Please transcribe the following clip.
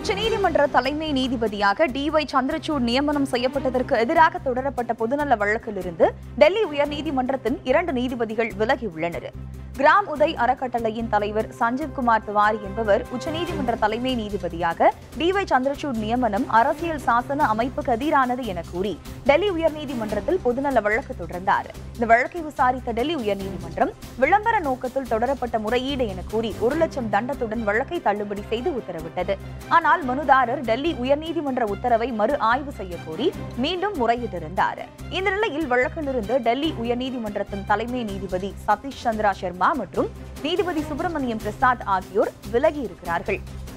உச்சநீதிமன்ற தலைமை நீதிபதியாக டி ஒய் சந்திரசூட் நியமனம் செய்யப்பட்டதற்கு எதிராக தொடரப்பட்ட பொதுநல வழக்கிலிருந்து டெல்லி உயர்நீதிமன்றத்தின் இரண்டு நீதிபதிகள் விலகியுள்ளனர் கிராம் உதய் அறக்கட்டளையின் தலைவர் சஞ்சீவ் குமார் திவாரி என்பவர் உச்சநீதிமன்ற தலைமை நீதிபதியாக டி ஒய் சந்திரசூட் நியமனம் அரசியல் சாசன அமைப்புக்கு எதிரானது என கூறி டெல்லி உயர்நீதிமன்றத்தில் பொதுநல வழக்கு தொடர்ந்தார் இந்த வழக்கை விசாரித்த டெல்லி உயர்நீதிமன்றம் விளம்பர நோக்கத்தில் தொடரப்பட்ட முறையீடு என கூறி ஒரு லட்சம் தண்டத்துடன் வழக்கை தள்ளுபடி செய்து உத்தரவிட்டது ஆனால் மனுதாரர் டெல்லி உயர்நீதிமன்ற உத்தரவை மறு ஆய்வு செய்ய கோரி மீண்டும் முறையிட்டிருந்தார் இந்த நிலையில் வழக்கிலிருந்து டெல்லி உயர்நீதிமன்றத்தின் தலைமை நீதிபதி சதீஷ் சந்திரா சர்மா மற்றும் நீதிபதி சுப்பிரமணியம் பிரசாத் ஆகியோர் விலகி இருக்கிறார்கள்